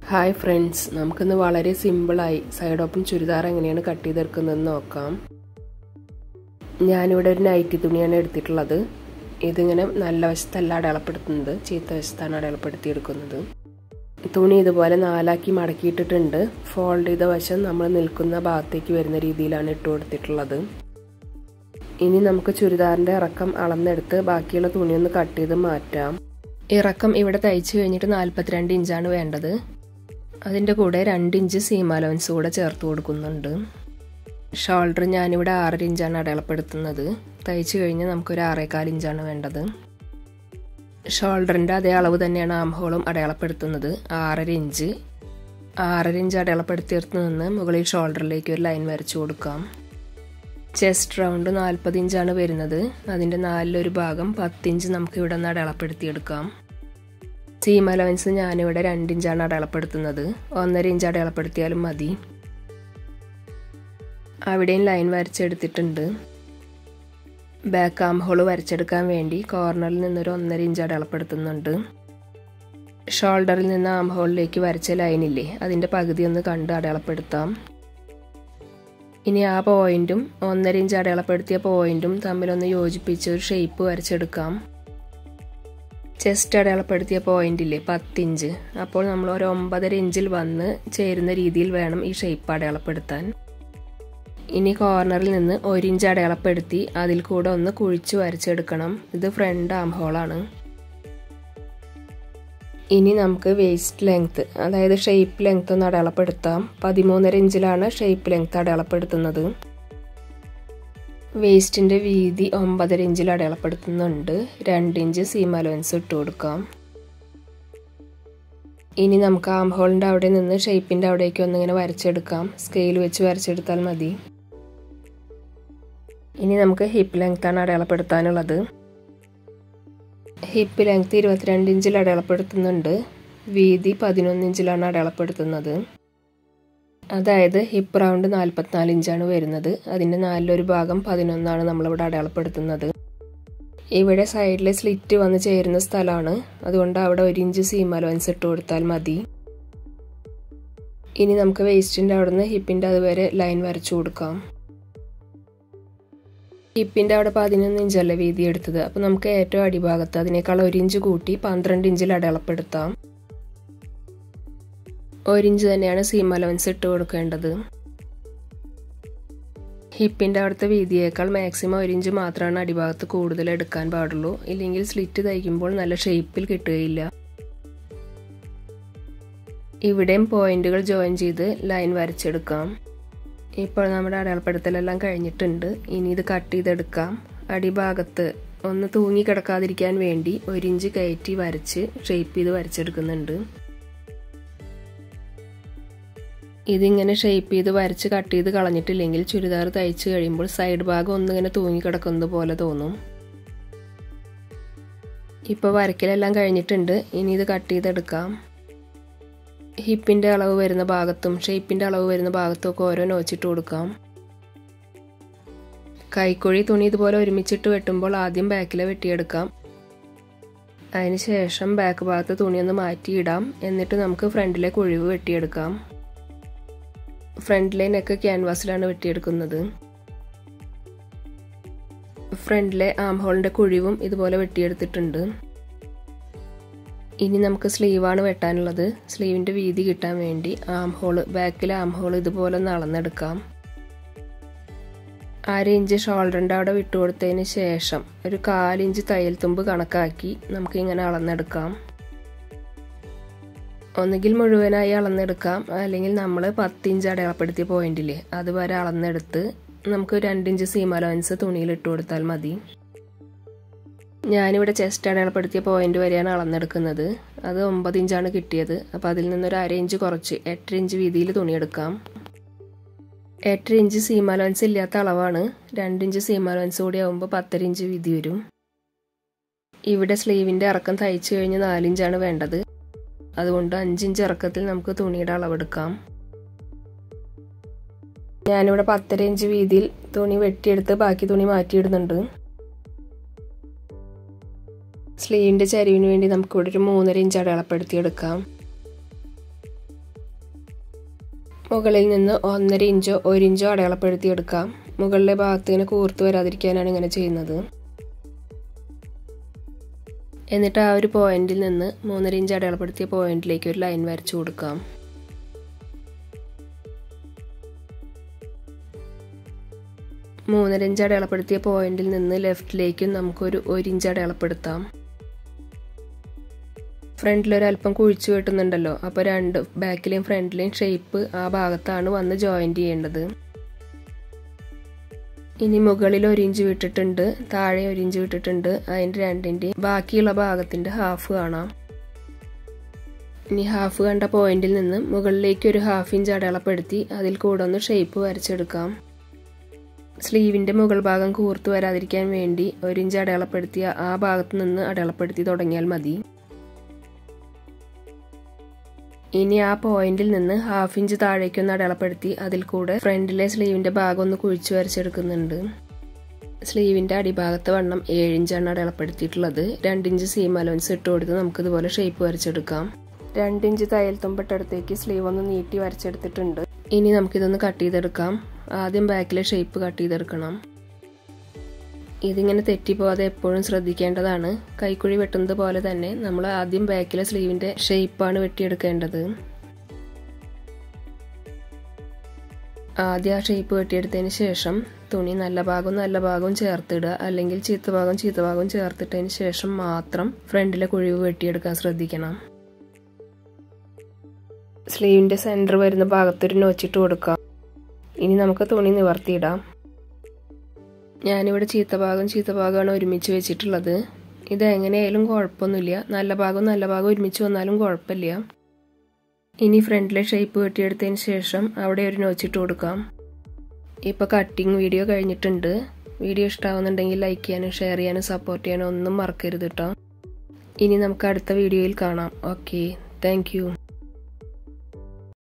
hi friends നമുക്കിന്ന് വളരെ സിമ്പിളായി സൈഡ് ഓപ്പൺ ചുരിദാർ എങ്ങനെയാണ് കട്ട് ചെയ്തെടുക്കുന്നതെന്ന് നോക്കാം ഞാനിവിടെ ഒരു നൈറ്റി തുണിയാണ് എടുത്തിട്ടുള്ളത് ഇതിങ്ങനെ നല്ല വശത്തല്ല അടയാളപ്പെടുത്തുന്നത് ചീത്ത വശത്താണ് അടയാളപ്പെടുത്തിയെടുക്കുന്നത് തുണി ഇതുപോലെ നാലാക്കി മടക്കിയിട്ടിട്ടുണ്ട് ഫോൾഡ് ചെയ്ത വശം നമ്മൾ നിൽക്കുന്ന ഭാഗത്തേക്ക് വരുന്ന രീതിയിലാണ് ഇട്ട് കൊടുത്തിട്ടുള്ളത് ഇനി നമുക്ക് ചുരിദാറിൻ്റെ ഇറക്കം അളന്നെടുത്ത് ബാക്കിയുള്ള തുണി ഒന്ന് കട്ട് ചെയ്ത് മാറ്റാം ഇറക്കം ഇവിടെ തയ്ച്ചു കഴിഞ്ഞിട്ട് നാൽപ്പത്തിരണ്ട് ഇഞ്ചാണ് വേണ്ടത് അതിൻ്റെ കൂടെ രണ്ട് ഇഞ്ച് സീം അലവൻസ് കൂടെ ചേർത്ത് കൊടുക്കുന്നുണ്ട് ഷോൾഡർ ഞാനിവിടെ ആറര ഇഞ്ചാണ് അടയാളപ്പെടുത്തുന്നത് തയ്ച്ചു കഴിഞ്ഞ് നമുക്കൊരു ആറേകാൽ ഇഞ്ചാണ് വേണ്ടത് ഷോൾഡറിൻ്റെ അതേ അളവ് തന്നെയാണ് ആം ഹോളും അടയാളപ്പെടുത്തുന്നത് ആറര ഇഞ്ച് ആറര ഇഞ്ച് അടയാളപ്പെടുത്തിയെടുത്ത് നിന്ന് മുകളിൽ ഷോൾഡറിലേക്ക് ഒരു ലൈൻ വരച്ചു കൊടുക്കാം ചെസ്റ്റ് റൗണ്ട് നാൽപ്പത് ഇഞ്ചാണ് വരുന്നത് അതിൻ്റെ നാലിലൊരു ഭാഗം പത്തിഞ്ച് നമുക്ക് ഇവിടെ നിന്ന് അടയാളപ്പെടുത്തിയെടുക്കാം സീം അലവൻസ് ഞാനിവിടെ രണ്ട് ഇഞ്ചാണ് അടയാളപ്പെടുത്തുന്നത് ഒന്നര ഇഞ്ച് അടയാളപ്പെടുത്തിയാലും മതി അവിടെയും ലൈൻ വരച്ചെടുത്തിട്ടുണ്ട് ബാക്ക് ആം ഹോൾ വരച്ചെടുക്കാൻ വേണ്ടി കോർണറിൽ നിന്നൊരു ഒന്നര ഇഞ്ച് അടയാളപ്പെടുത്തുന്നുണ്ട് ഷോൾഡറിൽ നിന്ന് ആം ഹോളിലേക്ക് വരച്ച ലൈനില്ലേ അതിൻ്റെ പകുതി ഒന്ന് കണ്ട് അടയാളപ്പെടുത്താം ഇനി ആ പോയിന്റും ഒന്നര ഇഞ്ച് അടയാളപ്പെടുത്തിയ പോയിന്റും തമ്മിലൊന്ന് യോജിപ്പിച്ച് ഒരു ഷേപ്പ് വരച്ചെടുക്കാം ചെസ്റ്റ് അടയാളപ്പെടുത്തിയ പോയിന്റില്ലേ പത്തിഞ്ച് അപ്പോൾ നമ്മൾ ഒരു ഒമ്പതര ഇഞ്ചിൽ വന്ന് ചേരുന്ന രീതിയിൽ വേണം ഈ ഷേപ്പ് അടയാളപ്പെടുത്താൻ ഇനി കോർണറിൽ നിന്ന് ഒരു ഇഞ്ച് അടയാളപ്പെടുത്തി അതിൽ കൂടെ ഒന്ന് കുഴിച്ച് വരച്ചെടുക്കണം ഇത് ഫ്രണ്ട് ആം ഹോളാണ് ഇനി നമുക്ക് വേസ്റ്റ് ലെങ്ത്ത് അതായത് ഷേപ്പ് ലെങ്ത്ത് ഒന്ന് അടയാളപ്പെടുത്താം പതിമൂന്നര ഇഞ്ചിലാണ് ഷേപ്പ് ലെങ്ത്ത് അടയാളപ്പെടുത്തുന്നത് വേസ്റ്റിൻ്റെ വീതി ഒമ്പതര ഇഞ്ചിൽ അടയാളപ്പെടുത്തുന്നുണ്ട് രണ്ട് ഇഞ്ച് സീം അലവൻസ് ഇട്ട് കൊടുക്കാം ഇനി നമുക്ക് ആം ഹോളിൻ്റെ അവിടെ നിന്ന് ഷേപ്പിൻ്റെ അവിടേക്ക് ഒന്നിങ്ങനെ വരച്ചെടുക്കാം സ്കെയിൽ വെച്ച് വരച്ചെടുത്താൽ മതി ഇനി നമുക്ക് ഹിപ്പ് ലെങ്ത്താണ് അടയാളപ്പെടുത്താനുള്ളത് ഹിപ്പ് ലെങ്ത് ഇരുപത്തിരണ്ട് ഇഞ്ചിൽ അടയാളപ്പെടുത്തുന്നുണ്ട് വീതി പതിനൊന്ന് ഇഞ്ചിലാണ് അടയാളപ്പെടുത്തുന്നത് അതായത് ഹിപ്പ് റൗണ്ട് നാൽപ്പത്തിനാല് ഇഞ്ചാണ് വരുന്നത് അതിൻ്റെ നാലിലൊരു ഭാഗം പതിനൊന്നാണ് നമ്മളിവിടെ അടയാളപ്പെടുത്തുന്നത് ഇവിടെ സൈഡിൽ സ്ലിറ്റ് വന്ന് ചേരുന്ന സ്ഥലമാണ് അതുകൊണ്ട് അവിടെ ഒരു ഇഞ്ച് സീം അലവൻസ് ഇട്ട് കൊടുത്താൽ മതി ഇനി നമുക്ക് വേസ്റ്റിൻ്റെ അവിടെ നിന്ന് ഹിപ്പിൻ്റെ അതുവരെ ലൈൻ വരച്ചു കൊടുക്കാം ഹിപ്പിൻ്റെ അവിടെ പതിനൊന്ന് ഇഞ്ചല്ല വീതി എടുത്തത് അപ്പോൾ നമുക്ക് ഏറ്റവും അടിഭാഗത്ത് അതിനേക്കാൾ ഒരു ഇഞ്ച് കൂട്ടി പന്ത്രണ്ട് ഇഞ്ചിൽ അടയാളപ്പെടുത്താം ഒരു ഇഞ്ച് തന്നെയാണ് സീം അലവൻസ് ഇട്ട് കൊടുക്കേണ്ടത് ഹിപ്പിൻ്റെ അവിടുത്തെ വീതിയേക്കാൾ മാക്സിമം ഒരു ഇഞ്ച് മാത്രമാണ് അടിഭാഗത്ത് കൂടുതൽ എടുക്കാൻ പാടുള്ളൂ ഇല്ലെങ്കിൽ സ്ലിറ്റ് തയ്ക്കുമ്പോൾ നല്ല ഷേപ്പിൽ കിട്ടുകയില്ല ഇവിടെയും പോയിന്റുകൾ ജോയിൻ ചെയ്ത് ലൈൻ വരച്ചെടുക്കാം ഇപ്പോൾ നമ്മുടെ അടയാളപ്പെടുത്തലെല്ലാം കഴിഞ്ഞിട്ടുണ്ട് ഇനി ഇത് കട്ട് ചെയ്തെടുക്കാം അടിഭാഗത്ത് ഒന്ന് തൂങ്ങി കിടക്കാതിരിക്കാൻ വേണ്ടി ഒരു ഇഞ്ച് കയറ്റി വരച്ച് ഷേപ്പ് ചെയ്ത് വരച്ചെടുക്കുന്നുണ്ട് ഇതിങ്ങനെ ഷേപ്പ് ചെയ്ത് വരച്ച് കട്ട് ചെയ്ത് കളഞ്ഞിട്ടില്ലെങ്കിൽ ചുരിദാർ തയ്ച്ച് കഴിയുമ്പോൾ സൈഡ് ഭാഗം ഒന്നിങ്ങനെ തൂങ്ങി കിടക്കുന്നത് പോലെ തോന്നും ഇപ്പോൾ വരയ്ക്കലെല്ലാം കഴിഞ്ഞിട്ടുണ്ട് ഇനി ഇത് കട്ട് ചെയ്തെടുക്കാം ഹിപ്പിൻ്റെ അളവ് വരുന്ന ഭാഗത്തും ഷേപ്പിൻ്റെ അളവ് വരുന്ന ഭാഗത്തും ഒക്കെ ഓരോ നോച്ചിട്ട് കൊടുക്കാം കൈക്കുഴി തുണി ഇതുപോലെ ഒരുമിച്ചിട്ട് വെട്ടുമ്പോൾ ആദ്യം ബാക്കിലെ വെട്ടിയെടുക്കാം അതിനുശേഷം ബാക്ക് ഭാഗത്ത് തുണിയൊന്ന് മാറ്റിയിടാം എന്നിട്ട് നമുക്ക് ഫ്രണ്ടിലെ കുഴിവ് വെട്ടിയെടുക്കാം ഫ്രണ്ടിലെ നെക്ക് ക്യാൻവാസിലാണ് വെട്ടിയെടുക്കുന്നത് ഫ്രണ്ടിലെ ആം ഹോളിൻ്റെ കുഴിവും ഇതുപോലെ വെട്ടിയെടുത്തിട്ടുണ്ട് ഇനി നമുക്ക് സ്ലീവാണ് വെട്ടാനുള്ളത് സ്ലീവിൻ്റെ വീതി കിട്ടാൻ വേണ്ടി ആം ഹോള് ബാക്കിലെ ആം ഹോൾ ഇതുപോലെ ഒന്ന് അളന്നെടുക്കാം അര ഇഞ്ച് ഷോൾഡറിൻ്റെ അവിടെ വിട്ടുകൊടുത്തതിന് ശേഷം ഒരു കാലിഞ്ച് തയ്യൽ തുമ്പ് കണക്കാക്കി നമുക്ക് ഇങ്ങനെ അളന്നെടുക്കാം ഒന്നുകിൽ മുഴുവനായി അളന്നെടുക്കാം അല്ലെങ്കിൽ നമ്മൾ പത്തിഞ്ച് അടയാളപ്പെടുത്തിയ പോയിന്റിൽ അതുവരെ അളന്നെടുത്ത് നമുക്ക് രണ്ടിഞ്ച് സീം അലവൻസ് തുണിയിൽ ഇട്ട് കൊടുത്താൽ മതി ഞാനിവിടെ ചെസ്റ്റ് അടയാളപ്പെടുത്തിയ പോയിന്റ് വരെയാണ് അളന്നെടുക്കുന്നത് അത് ഒമ്പത് ഇഞ്ചാണ് കിട്ടിയത് അപ്പോൾ അതിൽ നിന്നൊരു അര ഇഞ്ച് കുറച്ച് എട്ടര ഇഞ്ച് വീതിയിൽ തുണിയെടുക്കാം എട്ടര ഇഞ്ച് സീം അലവൻസ് ഇല്ലാത്ത അളവാണ് രണ്ടിഞ്ച് സീം അലവൻസ് കൂടി ആകുമ്പോൾ പത്തര ഇഞ്ച് വീതി വരും ഇവിടെ സ്ലീവിൻ്റെ ഇറക്കം തയ്ച്ചു കഴിഞ്ഞ് നാലിഞ്ചാണ് വേണ്ടത് അതുകൊണ്ട് അഞ്ചിഞ്ച് ഇറക്കത്തിൽ നമുക്ക് തുണിയുടെ അളവെടുക്കാം ഞാനിവിടെ പത്തര ഇഞ്ച് വീതിയിൽ തുണി വെട്ടിയെടുത്ത് ബാക്കി തുണി മാറ്റിയിടുന്നുണ്ട് സ്ലീവിൻ്റെ ചരിവിന് വേണ്ടി നമുക്കിവിടെ ഒരു മൂന്നര ഇഞ്ച് അടയാളപ്പെടുത്തിയെടുക്കാം മുകളിൽ നിന്ന് ഒന്നര ഇഞ്ചോ ഒരു ഇഞ്ചോ അടയാളപ്പെടുത്തിയെടുക്കാം മുകളിലെ ഭാഗത്ത് ഇങ്ങനെ കൂർത്ത് വരാതിരിക്കാനാണ് ഇങ്ങനെ ചെയ്യുന്നത് എന്നിട്ട് ആ ഒരു പോയിന്റിൽ നിന്ന് മൂന്നര ഇഞ്ച് അടയാളപ്പെടുത്തിയ പോയിന്റിലേക്ക് ഒരു ലൈൻ വരച്ചു കൊടുക്കാം മൂന്നര ഇഞ്ച് അടയാളപ്പെടുത്തിയ പോയിന്റിൽ നിന്ന് ലെഫ്റ്റിലേക്കും നമുക്കൊരു ഒരു ഇഞ്ച് അടയാളപ്പെടുത്താം ഫ്രണ്ടിൽ ഒരല്പം കുഴിച്ചു വെട്ടുന്നുണ്ടല്ലോ അപ്പോൾ രണ്ട് ബാക്കിലെയും ഫ്രണ്ടിലെയും ഷേപ്പ് ആ ഭാഗത്താണ് വന്ന് ജോയിൻറ്റ് ചെയ്യേണ്ടത് ഇനി മുകളിൽ ഒരു ഇഞ്ച് വിട്ടിട്ടുണ്ട് താഴെ ഒരു ഇഞ്ച് വിട്ടിട്ടുണ്ട് അതിൻ്റെ രണ്ടിൻ്റെ ബാക്കിയുള്ള ഭാഗത്തിൻ്റെ ഹാഫ് കാണാം ഇനി ഹാഫ് കണ്ട പോയിന്റിൽ നിന്ന് മുകളിലേക്ക് ഒരു ഹാഫ് ഇഞ്ച് അടയാളപ്പെടുത്തി അതിൽ കൂടെ ഒന്ന് ഷേപ്പ് വരച്ചെടുക്കാം സ്ലീവിൻ്റെ മുകൾ ഭാഗം കൂർത്ത് വരാതിരിക്കാൻ വേണ്ടി ഒരു ഇഞ്ച് അടയാളപ്പെടുത്തിയ ആ ഭാഗത്ത് നിന്ന് അടയാളപ്പെടുത്തി തുടങ്ങിയാൽ മതി ഇനി ആ പോയിന്റിൽ നിന്ന് ഹാഫ് ഇഞ്ച് താഴേക്കൊന്ന് അടയാളപ്പെടുത്തി അതിൽ കൂടെ ഫ്രണ്ടിലെ സ്ലീവിന്റെ ഭാഗം ഒന്ന് കുഴിച്ചു വരച്ചെടുക്കുന്നുണ്ട് സ്ലീവിന്റെ അടിഭാഗത്തെ വണ്ണം ഏഴ് ഇഞ്ചാണ് അടയാളപ്പെടുത്തിയിട്ടുള്ളത് രണ്ടിഞ്ച് സീം അലോൻസ് ഇട്ട് കൊടുത്ത് നമുക്ക് ഇതുപോലെ ഷേപ്പ് വരച്ചെടുക്കാം രണ്ടിഞ്ച് തയ്യൽ തുമ്പിട്ടടുത്തേക്ക് സ്ലീവ് ഒന്ന് നീട്ടി വരച്ചെടുത്തിട്ടുണ്ട് ഇനി നമുക്കിതൊന്ന് കട്ട് ചെയ്തെടുക്കാം ആദ്യം ബാക്കിലെ ഷേപ്പ് കട്ട് ചെയ്തെടുക്കണം ഇതിങ്ങനെ തെറ്റിപ്പോകാതെ എപ്പോഴും ശ്രദ്ധിക്കേണ്ടതാണ് കൈക്കുഴി വെട്ടുന്നത് പോലെ തന്നെ നമ്മൾ ആദ്യം ബാക്കിലെ സ്ലീവിൻ്റെ ഷേപ്പാണ് വെട്ടിയെടുക്കേണ്ടത് ആദ്യം ആ ഷേപ്പ് വെട്ടിയെടുത്തതിന് ശേഷം തുണി നല്ല ഭാഗവും നല്ല ഭാഗവും ചേർത്തിടുക അല്ലെങ്കിൽ ചീത്ത ഭാഗം ചീത്ത ഭാഗവും ചേർത്തിട്ടതിന് ശേഷം മാത്രം ഫ്രണ്ടിലെ കുഴിവ് വെട്ടിയെടുക്കാൻ ശ്രദ്ധിക്കണം സ്ലീവിൻ്റെ സെൻറ്റർ വരുന്ന ഭാഗത്തൊരു നോച്ചിട്ട് കൊടുക്കാം ഇനി നമുക്ക് തുണി നിവർത്തിയിടാം ഞാനിവിടെ ചീത്ത ഭാഗം ചീത്ത ഭാഗമാണ് ഒരുമിച്ച് വെച്ചിട്ടുള്ളത് ഇത് എങ്ങനെയായാലും കുഴപ്പമൊന്നുമില്ല നല്ല ഭാഗം നല്ല ഭാഗം ഒരുമിച്ച് വന്നാലും കുഴപ്പമില്ല ഇനി ഫ്രണ്ടിലെ ഷേപ്പ് വെട്ടിയെടുത്തതിന് ശേഷം അവിടെ ഒരു നോച്ചിട്ട് കൊടുക്കാം ഇപ്പോൾ കട്ടിങ് വീഡിയോ കഴിഞ്ഞിട്ടുണ്ട് വീഡിയോ ഇഷ്ടമാവുന്നുണ്ടെങ്കിൽ ലൈക്ക് ചെയ്യാനും ഷെയർ ചെയ്യാനും സപ്പോർട്ട് ചെയ്യാനും ഒന്നും മറക്കരുത് കേട്ടോ ഇനി നമുക്ക് അടുത്ത വീഡിയോയിൽ കാണാം ഓക്കെ താങ്ക്